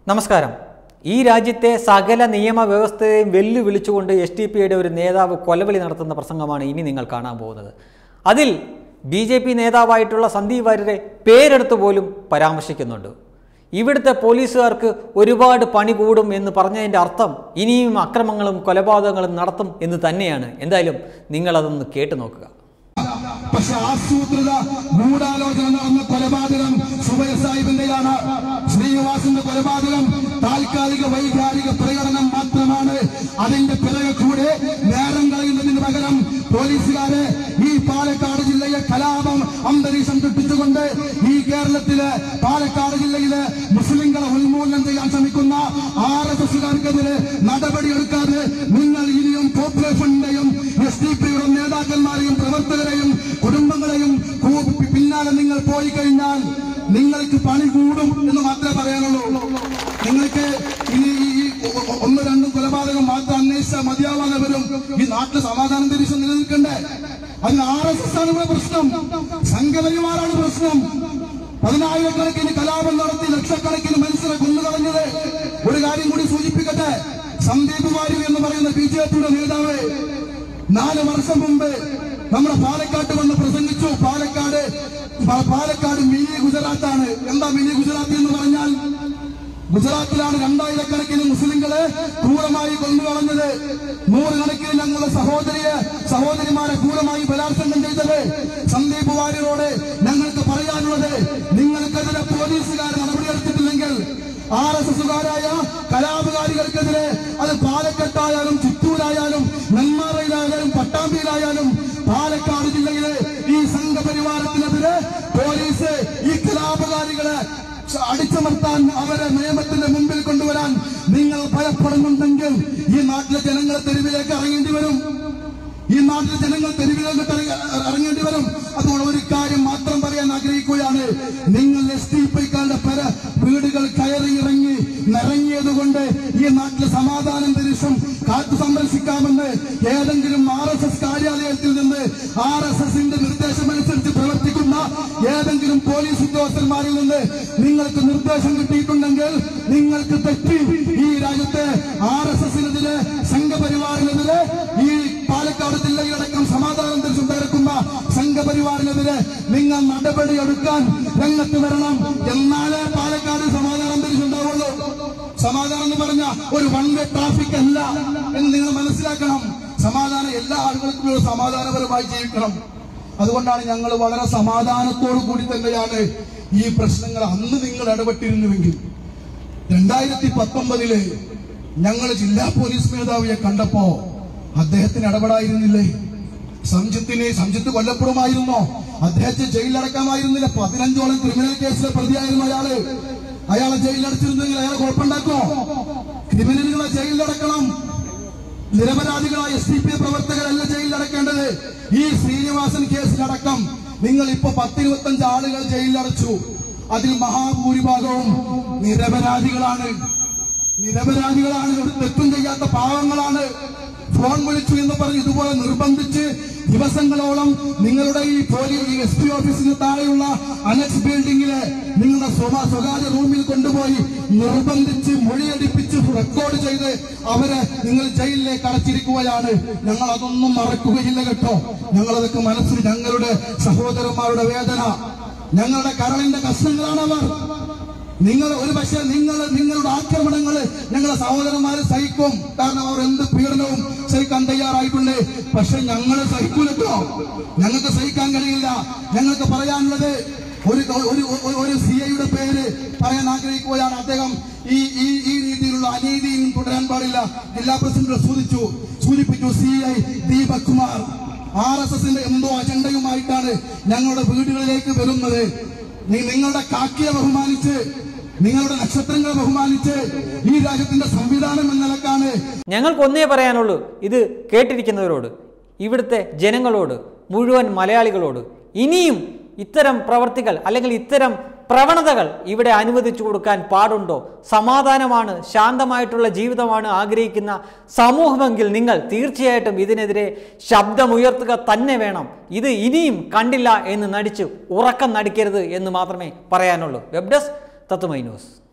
നമസ്കാരം ഈ രാജ്യത്തെ സകല നിയമവ്യവസ്ഥയെയും വെല്ലുവിളിച്ചുകൊണ്ട് എസ് ടി പിയുടെ ഒരു നേതാവ് കൊലവിളി നടത്തുന്ന പ്രസംഗമാണ് ഇനി നിങ്ങൾ കാണാൻ പോകുന്നത് അതിൽ ബി ജെ പി നേതാവായിട്ടുള്ള സന്ദീപ് വാര്യരെ പേരെടുത്ത് പോലും പരാമർശിക്കുന്നുണ്ട് ഇവിടുത്തെ പോലീസുകാർക്ക് ഒരുപാട് പണി കൂടും എന്ന് പറഞ്ഞതിൻ്റെ അർത്ഥം ഇനിയും അക്രമങ്ങളും കൊലപാതകങ്ങളും നടത്തും എന്ന് തന്നെയാണ് എന്തായാലും നിങ്ങളതൊന്ന് കേട്ടു നോക്കുക പക്ഷെ ആസൂത്രിത ഗൂഢാലോചന നടന്ന കൊലപാതകം സുബൈർ സാഹിബിന്റെയാണ് ശ്രീനിവാസിന്റെ കൊലപാതകം താൽക്കാലിക വൈകാരിക പ്രകടനം മാത്രമാണ് അതിന്റെ പിറകെ കൂടെ നേരം കളയുന്നതിന് പകരം പോലീസുകാരെ ഈ പാലക്കാട് ജില്ലയെ കലാപം അന്തരീക്ഷം സൃഷ്ടിച്ചുകൊണ്ട് ഈ കേരളത്തിലെ പാലക്കാട് ജില്ലയിലെ മുസ്ലിങ്ങളെ ഉന്മൂലനം ചെയ്യാൻ ശ്രമിക്കുന്ന ആർ എസ് എസുകാർക്കെതിരെ നടപടിയെടുക്കാതെ നിങ്ങൾ ഇനിയും പോപ്പുലേഷന്റെയും എസ് ഡി പിയുടെ നേതാക്കന്മാരെയും പ്രവർത്തകരെയും കുടുംബങ്ങളെയും കൂ- പിന്നാലെ നിങ്ങൾ പോയി കഴിഞ്ഞാൽ നിങ്ങൾക്ക് പണി കൂടും എന്ന് മാത്രമേ പറയാനുള്ളൂ നിങ്ങൾക്ക് ഇനി ഈ ഒ- ഒ- ഒന്ന് രണ്ടും കൊലപാതകം മാത്രം അന്വേഷിച്ചാൽ മതിയാവാതെ വരും ഈ നാട്ടിൽ സമാധാനം തിരിച്ചു നിലനിൽക്കണ്ടേ അതിന് ആർ എസ് എസ് ആണ് ഇവിടെ പ്രശ്നം സംഘപരിവാറാണ് പ്രശ്നം പതിനായിരക്കണക്കിന് കലാപം നടത്തി ലക്ഷക്കണക്കിന് മനുഷ്യരെ കൊന്നുകളഞ്ഞത് ഒരു കാര്യം കൂടി സൂചിപ്പിക്കട്ടെ സന്ദീപ് വാര്യർ എന്ന് പറയുന്ന ബി ജെ പിയുടെ നേതാവ് നാല് വർഷം മുമ്പ് നമ്മുടെ പാലക്കാട്ട് വന്ന് പ്രസംഗിച്ചു പാലക്കാട് പ- പാലക്കാട് മിനി ഗുജറാത്താണ് എന്താ മിനി ഗുജറാത്ത് എന്ന് പറഞ്ഞാൽ ഗുജറാത്തിലാണ് രണ്ടായിരക്കണക്കിന് മുസ്ലിങ്ങളെ ക്രൂരമായി കൊന്നുകളഞ്ഞത് നൂറുകണക്കിന് ഞങ്ങളുടെ സഹോദരിയെ സഹോദരിമാരെ ക്രൂരമായി ബലാത്സംഗം ചെയ്തത് സന്ദീപ് വാര്യരോട് ഞങ്ങൾക്ക് പറയാനുള്ളത് നിങ്ങൾക്കെതിരെ പോലീസുകാർ നടപടിയെടുത്തിട്ടില്ലെങ്കിൽ ആർ എസ് എസുകാരായ കലാപകാരികൾക്കെതിരെ അത് പാലക്കെട്ടായാലും ചിറ്റൂരായാലും നെന്മാറയിലായാലും പട്ടാമ്പിയിലായാലും പാലക്കാട് ജില്ലയിലെ ഈ സംഘപരിവാരത്തിനെതിരെ പോലീസ് ഈ കലാപകാരികളെ അടിച്ചമർത്താൻ അവരെ നിയമത്തിന്റെ മുമ്പിൽ കൊണ്ടുവരാൻ നിങ്ങൾ ഭയപ്പെടുന്നുണ്ടെങ്കിൽ ഈ നാട്ടിലെ ജനങ്ങൾ തെരുവിലേക്ക് ഇറങ്ങേണ്ടി വരും ഈ നാട്ടിലെ ജനങ്ങൾ തെരുവിലേക്ക് ഇറങ്ങ- ഇറങ്ങേണ്ടി വരും അതുകൊണ്ട് ഒരു കാര്യം മാത്രം പറയാൻ ആഗ്രഹിക്കുകയാണ് നിങ്ങൾ എസ് ടി പിക്കാരുടെ പല വീടുകൾ കയറി ഇറങ്ങി നിറങ്ങിയത് കൊണ്ട് ഈ നാട്ടിലെ സമാധാനം തിരിച്ചും കാത്തു സംരക്ഷിക്കാമെന്ന് ഏതെങ്കിലും ആർ എസ് എസ് കാര്യാലയത്തിൽ നിന്ന് ആർ എസ് എസിന്റെ നിർദ്ദേശമനുസരിച്ച് പ്രവർത്തിക്കുന്ന ഏതെങ്കിലും പോലീസ് ഉദ്യോഗസ്ഥന്മാരിൽ നിന്ന് നിങ്ങൾക്ക് നിർദ്ദേശം കിട്ടിയിട്ടുണ്ടെങ്കിൽ നിങ്ങൾക്ക് തെറ്റി ഈ രാജ്യത്തെ ആർ എസ് എസിനെതിരെ സംഘപരിവാറിനെതിരെ ഈ പാലക്കാട് ജില്ലയിലടക്കം സമാധാനം തിരിച്ചും തകർക്കുന്ന സംഘപരിവാറിനെതിരെ നിങ്ങൾ നടപടിയെടുക്കാൻ രംഗത്ത് വരണം എന്നാലേ പാലക്കാട് സമാധാനം തിരിച്ചുണ്ടാവുള്ളൂ സമാധാനം എന്ന് പറഞ്ഞ ഒരു വൺ വേ ട്രാഫിക് അല്ല എന്ന് നിങ്ങൾ മനസ്സിലാക്കണം സമാധാനം എല്ലാ ആളുകൾക്കും ഒരു സമാധാനപരമായി ജീവിക്കണം അതുകൊണ്ടാണ് ഞങ്ങൾ വളരെ സമാധാനത്തോടു കൂടി തന്നെയാണ് ഈ പ്രശ്നങ്ങൾ അന്ന് നിങ്ങൾ ഇടപെട്ടിരുന്നുവെങ്കിൽ രണ്ടായിരത്തി പത്തൊമ്പതില് ഞങ്ങൾ ജില്ലാ പോലീസ് മേധാവിയെ കണ്ടപ്പോ അദ്ദേഹത്തിന് ഇടപെടായിരുന്നില്ലേ സംജിത്തിന് സംജിത്ത് കൊല്ലപ്പെടുമായിരുന്നോ അദ്ദേഹത്തെ ജയിലിലടക്കാമായിരുന്നില്ല പതിനഞ്ചോളം ക്രിമിനൽ കേസിലെ പ്രതിയായിരുന്നു അയാള് അയാളെ ജയിലിലടച്ചിരുന്നെങ്കിൽ അയാളെ കുഴപ്പമുണ്ടാക്കോ ക്രിമിനലുകളെ ജയിലിലടക്കണം നിരപരാധികളായ എസ് ഡി പി പ്രവർത്തകരല്ല ജയിലിലടക്കേണ്ടത് ഈ ശ്രീനിവാസൻ കേസിലടക്കം നിങ്ങൾ ഇപ്പൊ പത്തിരുപത്തഞ്ച് ആളുകൾ ജയിലിലടച്ചു അതിൽ മഹാഭൂരിഭാഗവും നിരപരാധികളാണ് നിരപരാധികളാണ് ഒരു തെറ്റും ചെയ്യാത്ത പാവങ്ങളാണ് ഫോൺ വിളിച്ചു എന്ന് പറഞ്ഞ് ഇതുപോലെ നിർബന്ധിച്ച് ദിവസങ്ങളോളം നിങ്ങളുടെ ഈ പോലീസ് ഈ എസ് പി ഓഫീസിന് താഴെയുള്ള അനക്സ് ബിൽഡിംഗിലെ നിങ്ങളുടെ സ്വകാ- സ്വകാര്യ റൂമിൽ കൊണ്ടുപോയി നിർബന്ധിച്ച് മൊഴിയടിപ്പിച്ച് റെക്കോർഡ് ചെയ്ത് അവരെ നിങ്ങൾ ജയിലിലേക്ക് അടച്ചിരിക്കുകയാണ് ഞങ്ങൾ അതൊന്നും മറക്കുകയില്ല കേട്ടോ ഞങ്ങളതൊക്കെ മനസ്സിൽ ഞങ്ങളുടെ സഹോദരന്മാരുടെ വേദന ഞങ്ങളുടെ കരളിന്റെ കഷ്ണങ്ങളാണ് അവർ നിങ്ങൾ ഒരു പക്ഷേ നിങ്ങൾ നിങ്ങളുടെ ആക്രമണങ്ങൾ ഞങ്ങളെ സഹോദരന്മാര് സഹിക്കും കാരണം അവർ എന്ത് പീഡനവും സഹിക്കാൻ തയ്യാറായിട്ടുണ്ട് പക്ഷെ ഞങ്ങൾ സഹിക്കൂലോ ഞങ്ങൾക്ക് സഹിക്കാൻ കഴിയില്ല ഞങ്ങൾക്ക് പറയാനുള്ളത് ഒരു ഒരു ഒരു- ഒരു സി ഐയുടെ പേര് പറയാൻ ആഗ്രഹിക്കുകയാണ് അദ്ദേഹം ഈ ഈ ഈ രീതിയിലുള്ള അനീതിയും തുടരാൻ പാടില്ല ജില്ലാ പ്രസിഡന്റ് സൂചിച്ചു സൂചിപ്പിച്ചു C I Deepak Kumar R S എസിന്റെ എന്തോ അജണ്ടയുമായിട്ടാണ് ഞങ്ങളുടെ വീടുകളിലേക്ക് വരുന്നത് നി- നിങ്ങളുടെ കാക്കിയെ ബഹുമാനിച്ച് നിങ്ങളുടെ നക്ഷത്രങ്ങളെ ബഹുമാനിച്ച് ഈ രാജ്യത്തിന്റെ സംവിധാനം എന്ന നിലക്കാണ് ഞങ്ങൾക്ക് ഒന്നേ പറയാനുള്ളൂ ഇത് കേട്ടിരിക്കുന്നവരോട് ഇവിടുത്തെ ജനങ്ങളോട് മുഴുവൻ മലയാളികളോട് ഇനിയും ഇത്തരം പ്രവർത്തികൾ അല്ലെങ്കിൽ ഇത്തരം പ്രവണതകൾ ഇവിടെ അനുവദിച്ചു കൊടുക്കാൻ പാടുണ്ടോ സമാധാനമാണ് ശാന്തമായിട്ടുള്ള ജീവിതമാണ് ആഗ്രഹിക്കുന്ന സമൂഹമെങ്കിൽ നിങ്ങൾ തീർച്ചയായിട്ടും ഇതിനെതിരെ ശബ്ദമുയർത്തുക തന്നെ വേണം ഇത് ഇനിയും കണ്ടില്ല എന്ന് നടിച്ച് ഉറക്കം നടിക്കരുത് എന്ന് മാത്രമേ പറയാനുള്ളൂ വെബ് ഡെസ്ക് തത്വമൈ ന്യൂസ്